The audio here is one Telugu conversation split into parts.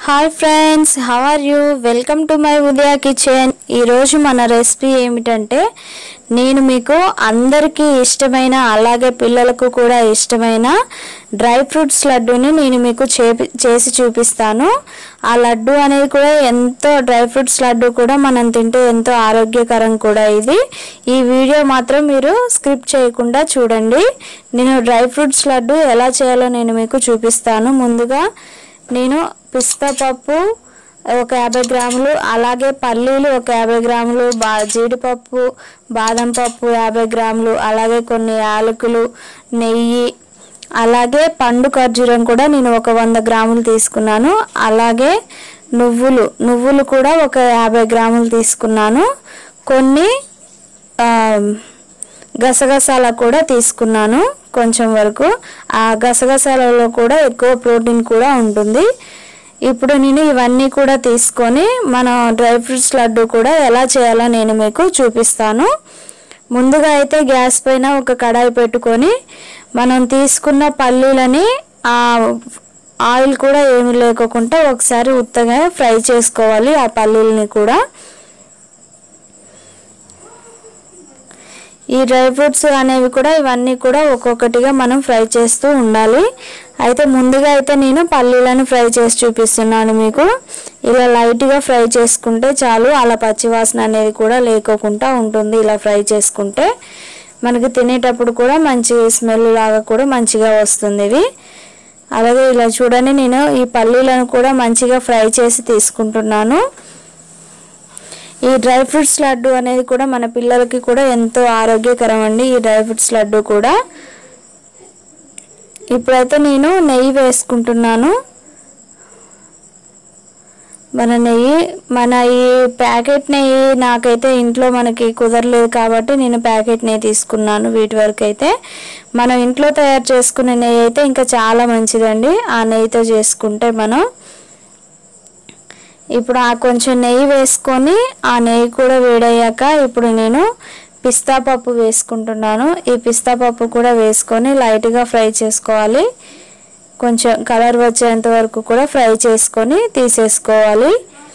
hi friends how are you welcome to my Udaya kitchen ఈరోజు మన రెసిపీ ఏమిటంటే నేను మీకు అందరికీ ఇష్టమైన అలాగే పిల్లలకు కూడా ఇష్టమైన డ్రై ఫ్రూట్స్ లడ్డూని నేను మీకు చేపి చేసి చూపిస్తాను ఆ లడ్డు అనేది కూడా ఎంతో డ్రై ఫ్రూట్స్ లడ్డు కూడా మనం తింటే ఎంతో ఆరోగ్యకరం కూడా ఇది ఈ వీడియో మాత్రం మీరు స్క్రిప్ట్ చేయకుండా చూడండి నేను డ్రై ఫ్రూట్స్ లడ్డు ఎలా చేయాలో నేను మీకు చూపిస్తాను ముందుగా నేను పిస్తా పప్పు ఒక యాభై గ్రాములు అలాగే పల్లీలు ఒక యాభై గ్రాములు బా జీడిపప్పు బాదం పప్పు యాభై గ్రాములు అలాగే కొన్ని యాలకులు నెయ్యి అలాగే పండు ఖర్జూరం కూడా నేను ఒక వంద గ్రాములు తీసుకున్నాను అలాగే నువ్వులు నువ్వులు కూడా ఒక యాభై గ్రాములు తీసుకున్నాను కొన్ని ఆ, గసగసాల కూడా తీసుకున్నాను కొంచెం వరకు ఆ గసగసాలలో కూడా ఎక్కువ ప్రోటీన్ కూడా ఉంటుంది ఇప్పుడు నేను ఇవన్నీ కూడా తీసుకొని మన డ్రై ఫ్రూట్స్ లడ్డు కూడా ఎలా చేయాలో నేను మీకు చూపిస్తాను ముందుగా అయితే గ్యాస్ పైన ఒక కడాయి పెట్టుకొని మనం తీసుకున్న పల్లీలని ఆ ఆయిల్ కూడా ఏమి లేకోకుండా ఒకసారి ఉత్తగా ఫ్రై చేసుకోవాలి ఆ పల్లీలని కూడా ఈ డ్రై ఫ్రూట్స్ అనేవి కూడా ఇవన్నీ కూడా ఒక్కొక్కటిగా మనం ఫ్రై చేస్తూ ఉండాలి అయితే ముందుగా అయితే నేను పల్లీలను ఫ్రై చేసి చూపిస్తున్నాను మీకు ఇలా లైట్గా ఫ్రై చేసుకుంటే చాలు అలా పచ్చివాసన అనేది కూడా లేకోకుండా ఉంటుంది ఇలా ఫ్రై చేసుకుంటే మనకి తినేటప్పుడు కూడా మంచి స్మెల్ లాగా కూడా మంచిగా వస్తుంది ఇవి అలాగే ఇలా చూడండి నేను ఈ పల్లీలను కూడా మంచిగా ఫ్రై చేసి తీసుకుంటున్నాను ఈ డ్రై ఫ్రూట్స్ లడ్డు అనేది కూడా మన పిల్లలకి కూడా ఎంతో ఆరోగ్యకరం అండి ఈ డ్రై ఫ్రూట్స్ లడ్డు కూడా ఇప్పుడైతే నేను నెయ్యి వేసుకుంటున్నాను మన నెయ్యి మన ఈ ప్యాకెట్ నెయ్యి నాకైతే ఇంట్లో మనకి కుదరలేదు కాబట్టి నేను ప్యాకెట్ నెయ్యి తీసుకున్నాను వీటి వరకు అయితే మనం ఇంట్లో తయారు చేసుకునే నెయ్యి అయితే ఇంకా చాలా మంచిదండి ఆ నెయ్యితో చేసుకుంటే మనం ఇప్పుడు ఆ కొంచెం నెయ్యి వేసుకొని ఆ నెయ్యి కూడా వేడయ్యాక ఇప్పుడు నేను పిస్తా పప్పు వేసుకుంటున్నాను ఈ పిస్తా పప్పు కూడా వేసుకొని లైట్గా ఫ్రై చేసుకోవాలి కొంచెం కలర్ వచ్చేంత వరకు కూడా ఫ్రై చేసుకొని తీసేసుకోవాలి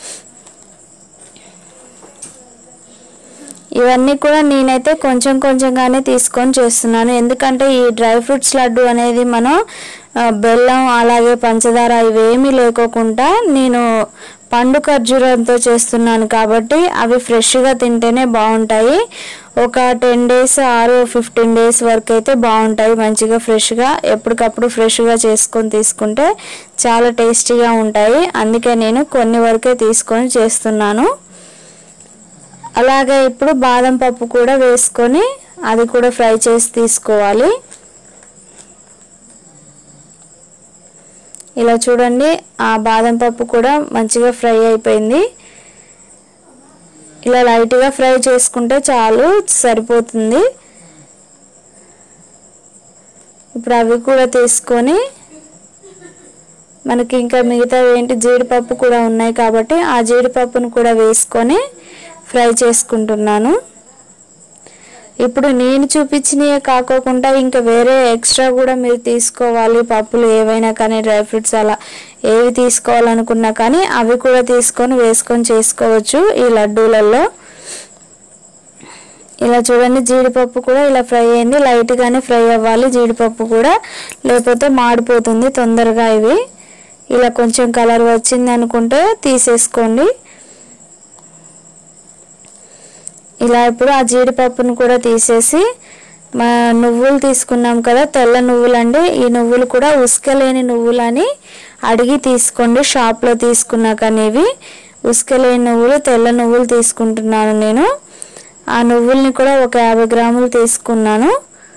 ఇవన్నీ కూడా నేనైతే కొంచెం కొంచెంగానే తీసుకొని చేస్తున్నాను ఎందుకంటే ఈ డ్రై ఫ్రూట్స్ లడ్డు అనేది మనం ఆ, బెల్లం అలాగే పంచదార ఇవేమీ లేకోకుండా నేను పండు ఖర్జూరంతో చేస్తున్నాను కాబట్టి అవి ఫ్రెష్గా తింటేనే బాగుంటాయి ఒక టెన్ డేస్ ఆరు ఫిఫ్టీన్ డేస్ వరకు అయితే బాగుంటాయి మంచిగా ఫ్రెష్గా ఎప్పటికప్పుడు ఫ్రెష్గా చేసుకొని తీసుకుంటే చాలా టేస్టీగా ఉంటాయి అందుకే నేను కొన్ని వరకే తీసుకొని చేస్తున్నాను అలాగే ఇప్పుడు బాదం పప్పు కూడా వేసుకొని అది కూడా ఫ్రై చేసి తీసుకోవాలి ఇలా చూడండి ఆ బాదం పప్పు కూడా మంచిగా ఫ్రై అయిపోయింది ఇలా లైట్గా ఫ్రై చేసుకుంటే చాలు సరిపోతుంది ఇప్పుడు అవి కూడా తీసుకొని మనకి ఇంకా మిగతా ఏంటి జీడిపప్పు కూడా ఉన్నాయి కాబట్టి ఆ జీడిపప్పును కూడా వేసుకొని ఫ్రై చేసుకుంటున్నాను ఇప్పుడు నేను చూపించినవే కాకోకుండా ఇంకా వేరే ఎక్స్ట్రా కూడా మీరు తీసుకోవాలి పప్పులు ఏవైనా కానీ డ్రై ఫ్రూట్స్ అలా ఏవి తీసుకోవాలనుకున్నా కానీ అవి కూడా తీసుకొని వేసుకొని చేసుకోవచ్చు ఈ లడ్డూలలో ఇలా చూడండి జీడిపప్పు కూడా ఇలా ఫ్రై అయింది లైట్గానే ఫ్రై అవ్వాలి జీడిపప్పు కూడా లేకపోతే మాడిపోతుంది తొందరగా ఇవి ఇలా కొంచెం కలర్ వచ్చింది అనుకుంటే తీసేసుకోండి ఇలా ఇప్పుడు ఆ జీడిపప్పును కూడా తీసేసి మా నువ్వులు తీసుకున్నాం కదా తెల్ల నువ్వులు అండి ఈ నువ్వులు కూడా ఉసుకలేని నువ్వులని అడిగి తీసుకోండి షాప్లో తీసుకున్నాక ఇవి ఉసుకలేని నువ్వులు తెల్ల నువ్వులు తీసుకుంటున్నాను నేను ఆ నువ్వుల్ని కూడా ఒక యాభై గ్రాములు తీసుకున్నాను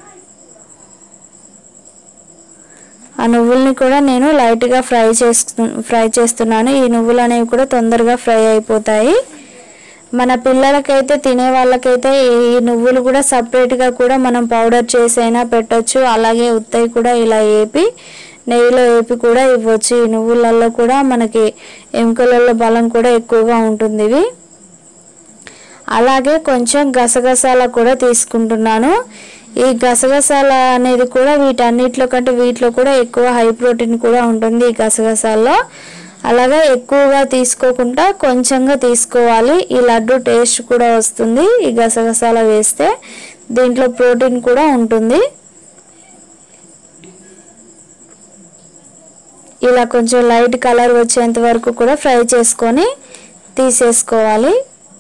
ఆ నువ్వుల్ని కూడా నేను లైట్గా ఫ్రై చేస్తు ఫ్రై చేస్తున్నాను ఈ నువ్వులు అనేవి కూడా తొందరగా ఫ్రై అయిపోతాయి మన పిల్లలకైతే తినే వాళ్ళకైతే ఈ నువ్వులు కూడా సపరేట్గా కూడా మనం పౌడర్ చేసైనా పెట్టొచ్చు అలాగే ఉత్తయి కూడా ఇలా వేపి నెయ్యిలో వేపి కూడా ఇవ్వచ్చు ఈ నువ్వులలో కూడా మనకి ఎముకలలో బలం కూడా ఎక్కువగా ఉంటుంది ఇవి అలాగే కొంచెం గసగసాల కూడా తీసుకుంటున్నాను ఈ గసగసాల అనేది కూడా వీటన్నిటిలో కంటే వీటిలో కూడా ఎక్కువ హై ప్రోటీన్ కూడా ఉంటుంది ఈ గసగసాల్లో అలాగా ఎక్కువగా తీసుకోకుండా కొంచెంగా తీసుకోవాలి ఈ లడ్డు టేస్ట్ కూడా వస్తుంది ఈ గసగసాల వేస్తే దీంట్లో ప్రోటీన్ కూడా ఉంటుంది ఇలా కొంచెం లైట్ కలర్ వచ్చేంత వరకు కూడా ఫ్రై చేసుకొని తీసేసుకోవాలి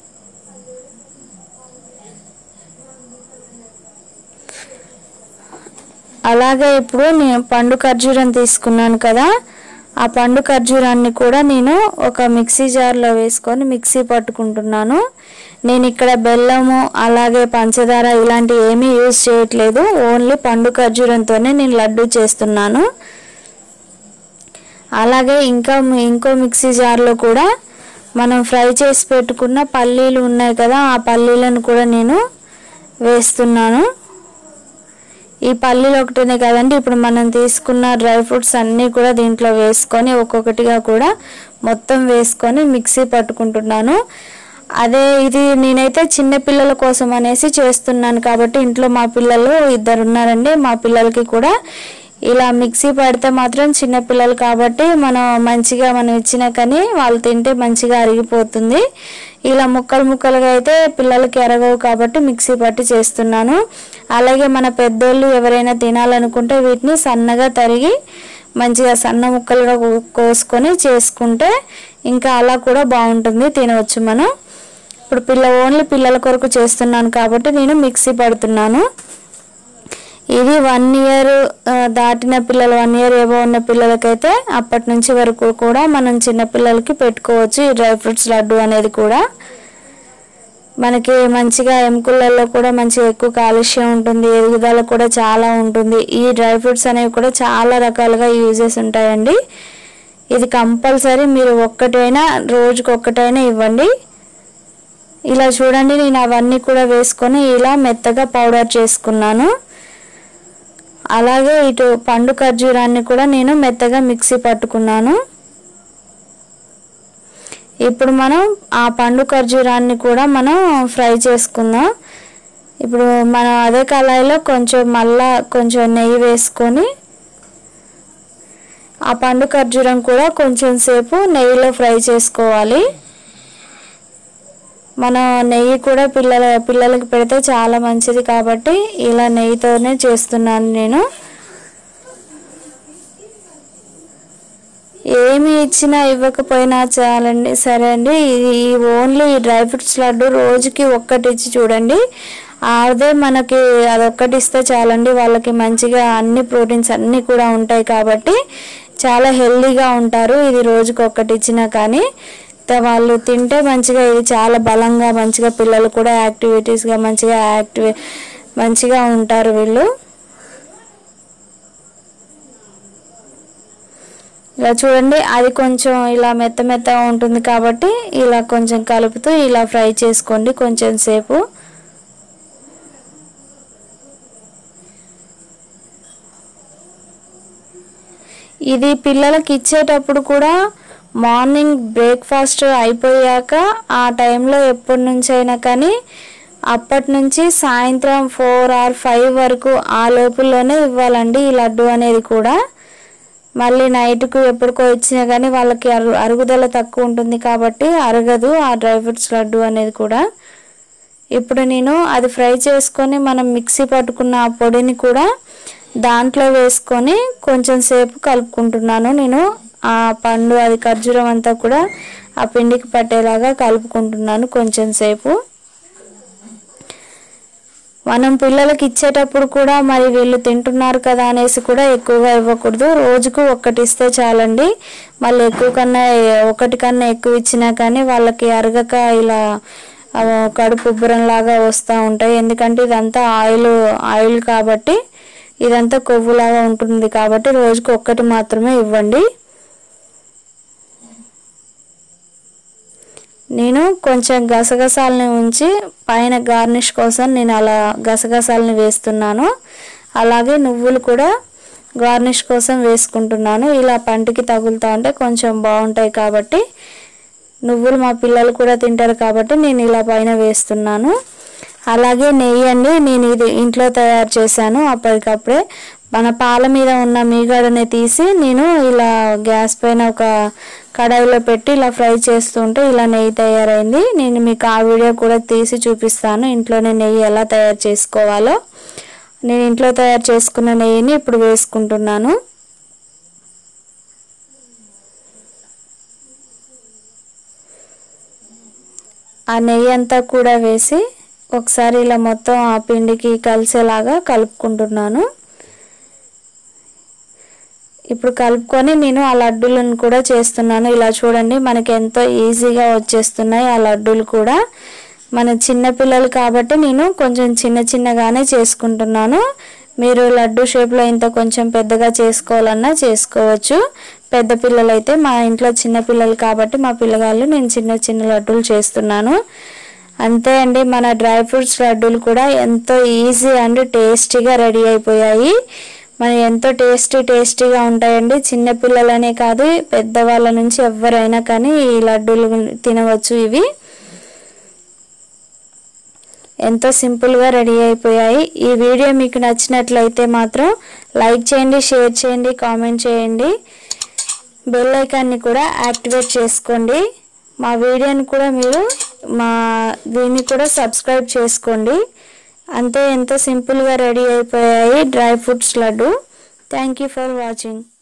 అలాగే ఇప్పుడు నేను పండు ఖర్జూరం తీసుకున్నాను కదా ఆ పండు ఖర్జూరాన్ని కూడా నేను ఒక మిక్సీ జార్లో వేసుకొని మిక్సీ పట్టుకుంటున్నాను నేను ఇక్కడ బెల్లము అలాగే పంచదార ఇలాంటి ఏమీ యూజ్ చేయట్లేదు ఓన్లీ పండు ఖర్జూరంతోనే నేను లడ్డు చేస్తున్నాను అలాగే ఇంకా ఇంకో మిక్సీ జార్లో కూడా మనం ఫ్రై చేసి పెట్టుకున్న పల్లీలు ఉన్నాయి కదా ఆ పల్లీలను కూడా నేను వేస్తున్నాను ఈ పల్లీలు ఒకటినే కదండి ఇప్పుడు మనం తీసుకున్న డ్రై ఫ్రూట్స్ అన్నీ కూడా దీంట్లో వేసుకొని ఒక్కొక్కటిగా కూడా మొత్తం వేసుకొని మిక్సీ పట్టుకుంటున్నాను అదే ఇది నేనైతే చిన్న పిల్లల కోసం అనేసి చేస్తున్నాను కాబట్టి ఇంట్లో మా పిల్లలు ఇద్దరు ఉన్నారండి మా పిల్లలకి కూడా ఇలా మిక్సీ పడితే మాత్రం చిన్న పిల్లలు కాబట్టి మనం మంచిగా మనం ఇచ్చిన కానీ వాళ్ళు తింటే మంచిగా అరిగిపోతుంది ఇలా ముక్కలు ముక్కలుగా అయితే పిల్లలకి ఎరగవు కాబట్టి మిక్సీ పట్టి చేస్తున్నాను అలాగే మన పెద్దోళ్ళు ఎవరైనా తినాలనుకుంటే వీటిని సన్నగా తరిగి మంచిగా సన్న ముక్కలుగా కో- కోసుకొని చేసుకుంటే ఇంకా అలా కూడా బాగుంటుంది తినవచ్చు మనం ఇప్పుడు పిల్ల ఓన్లీ పిల్లల కొరకు చేస్తున్నాను కాబట్టి నేను మిక్సీ పడుతున్నాను ఇది వన్ ఇయర్ దాటిన పిల్లలు వన్ ఇయర్ ఏవో ఉన్న పిల్లలకైతే అప్పటి నుంచి వరకు కూడా మనం చిన్న పిల్లలకి పెట్టుకోవచ్చు ఈ డ్రై ఫ్రూట్స్ లడ్డు అనేది కూడా మనకి మంచిగా ఎముకలలో కూడా మంచిగా ఎక్కువ కాలుష్యం ఉంటుంది ఎదుగుదల కూడా చాలా ఉంటుంది ఈ డ్రై ఫ్రూట్స్ అనేవి కూడా చాలా రకాలుగా యూజెస్ ఉంటాయండి ఇది కంపల్సరీ మీరు ఒక్కటైనా రోజుకి ఒక్కటైనా ఇవ్వండి ఇలా చూడండి నేను అవన్నీ కూడా వేసుకొని ఇలా మెత్తగా పౌడర్ చేసుకున్నాను అలాగే ఇటు పండు ఖర్జూరాన్ని కూడా నేను మెత్తగా మిక్సీ పట్టుకున్నాను ఇప్పుడు మనం ఆ పండు ఖర్జూరాన్ని కూడా మనం ఫ్రై చేసుకుందాం ఇప్పుడు మనం అదే కళాయిలో కొంచెం మళ్ళా కొంచెం నెయ్యి వేసుకొని ఆ పండు ఖర్జూరం కూడా కొంచెం సేపు నెయ్యిలో ఫ్రై చేసుకోవాలి మన నెయ్యి కూడా పిల్లల పిల్లలకి పెడితే చాలా మంచిది కాబట్టి ఇలా నెయ్యితోనే చేస్తున్నాను నేను ఏమి ఇచ్చినా ఇవ్వకపోయినా చాలండి సరే అండి ఇది ఓన్లీ ఈ డ్రై ఫ్రూట్స్ లడ్డు రోజుకి ఒక్కటి ఇచ్చి చూడండి అదే మనకి అదొక్కటి ఇస్తే చాలండి వాళ్ళకి మంచిగా అన్ని ప్రోటీన్స్ అన్నీ కూడా ఉంటాయి కాబట్టి చాలా హెల్దీగా ఉంటారు ఇది రోజుకి ఒక్కటి ఇచ్చినా కానీ త- వాళ్ళు తింటే మంచిగా ఇది చాలా బలంగా మంచిగా పిల్లలు కూడా యాక్టివిటీస్గా మంచిగా యాక్టివ్ మంచిగా ఉంటారు వీళ్ళు ఇలా చూడండి అది కొంచెం ఇలా మెత్త మెత్తగా ఉంటుంది కాబట్టి ఇలా కొంచెం కలుపుతూ ఇలా ఫ్రై చేసుకోండి కొంచెం సేపు ఇది పిల్లలకి ఇచ్చేటప్పుడు కూడా మార్నింగ్ బ్రేక్ఫాస్ట్ అయిపోయాక ఆ టైంలో ఎప్పటి నుంచి అయినా కానీ అప్పటి నుంచి సాయంత్రం ఫోర్ ఆర్ ఫైవ్ వరకు ఆ లోపుల్లోనే ఇవ్వాలండి ఈ లడ్డు అనేది కూడా మళ్ళీ నైట్కు ఎప్పటికో ఇచ్చినా కానీ వాళ్ళకి అరు అరుగుదల తక్కువ ఉంటుంది కాబట్టి అరగదు ఆ డ్రై ఫ్రూట్స్ లడ్డు అనేది కూడా ఇప్పుడు నేను అది ఫ్రై చేసుకొని మనం మిక్సీ పట్టుకున్న ఆ పొడిని కూడా దాంట్లో వేసుకొని కొంచెం సేపు కలుపుకుంటున్నాను నేను ఆ పండు అది ఖర్జూరం అంతా కూడా ఆ పిండికి పట్టేలాగా కలుపుకుంటున్నాను కొంచెం సేపు మనం పిల్లలకి ఇచ్చేటప్పుడు కూడా మరి వీళ్ళు తింటున్నారు కదా అనేసి కూడా ఎక్కువగా ఇవ్వకూడదు రోజుకు ఒక్కటి ఇస్తే చాలండి మళ్ళీ ఎక్కువ కన్నా ఒకటి కన్నా ఎక్కువ ఇచ్చినా కానీ వాళ్ళకి అరగక ఇలా ఆ, కడుపు ఉబ్బరం లాగా వస్తూ ఉంటాయి ఎందుకంటే ఇదంతా ఆయిల్ ఆయిల్ కాబట్టి ఇదంతా కొవ్వులాగా ఉంటుంది కాబట్టి రోజుకు ఒక్కటి మాత్రమే ఇవ్వండి నేను కొంచెం గసగసాలని ఉంచి పైన గార్నిష్ కోసం నేను అలా గసగసాలని వేస్తున్నాను అలాగే నువ్వులు కూడా గార్నిష్ కోసం వేసుకుంటున్నాను ఇలా పంటికి తగులుతూ ఉంటే కొంచెం బాగుంటాయి కాబట్టి నువ్వులు మా పిల్లలు కూడా తింటారు కాబట్టి నేను ఇలా పైన వేస్తున్నాను అలాగే నెయ్యి అండి నేను ఇది ఇంట్లో తయారు చేశాను అప్పటికప్పుడే మన పాల మీద ఉన్న మీగడని తీసి నేను ఇలా గ్యాస్ పైన ఒక కడాయిలో పెట్టి ఇలా ఫ్రై చేస్తుంటే ఇలా నెయ్యి తయారైంది నేను మీకు ఆ వీడియో కూడా తీసి చూపిస్తాను ఇంట్లోనే నెయ్యి ఎలా తయారు చేసుకోవాలో నేను ఇంట్లో తయారు చేసుకున్న నెయ్యిని ఇప్పుడు వేసుకుంటున్నాను ఆ నెయ్యి అంతా కూడా వేసి ఒకసారి ఇలా మొత్తం ఆ పిండికి కలిసేలాగా కలుపుకుంటున్నాను ఇప్పుడు కలుపుకొని నేను ఆ లడ్డూలను కూడా చేస్తున్నాను ఇలా చూడండి మనకి ఎంతో ఈజీగా వచ్చేస్తున్నాయి ఆ లడ్డూలు కూడా మన చిన్న పిల్లలు కాబట్టి నేను కొంచెం చిన్న చిన్నగానే చేసుకుంటున్నాను మీరు లడ్డు షేప్లో ఇంత కొంచెం పెద్దగా చేసుకోవాలన్నా చేసుకోవచ్చు పెద్ద పిల్లలు అయితే మా ఇంట్లో చిన్న పిల్లలు కాబట్టి మా పిల్లగాళ్ళు నేను చిన్న చిన్న లడ్డూలు చేస్తున్నాను అంతే అండి మన డ్రై ఫ్రూట్స్ లడ్డూలు కూడా ఎంతో ఈజీ అండ్ టేస్టీగా రెడీ అయిపోయాయి మన ఎంతో టేస్టీ టేస్టీగా ఉంటాయండి చిన్న పిల్లలనే కాదు పెద్దవాళ్ళ నుంచి ఎవరైనా కానీ ఈ లడ్డూలు తినవచ్చు ఇవి ఎంతో సింపుల్గా రెడీ అయిపోయాయి ఈ వీడియో మీకు నచ్చినట్లయితే మాత్రం లైక్ చేయండి షేర్ చేయండి కామెంట్ చేయండి బెల్ ఐకాన్ని కూడా యాక్టివేట్ చేసుకోండి మా వీడియోని కూడా మీరు మా దీన్ని కూడా సబ్స్క్రైబ్ చేసుకోండి అంతే ఎంతో సింపుల్గా రెడీ అయిపోయాయి dry fruits laddu thank you for watching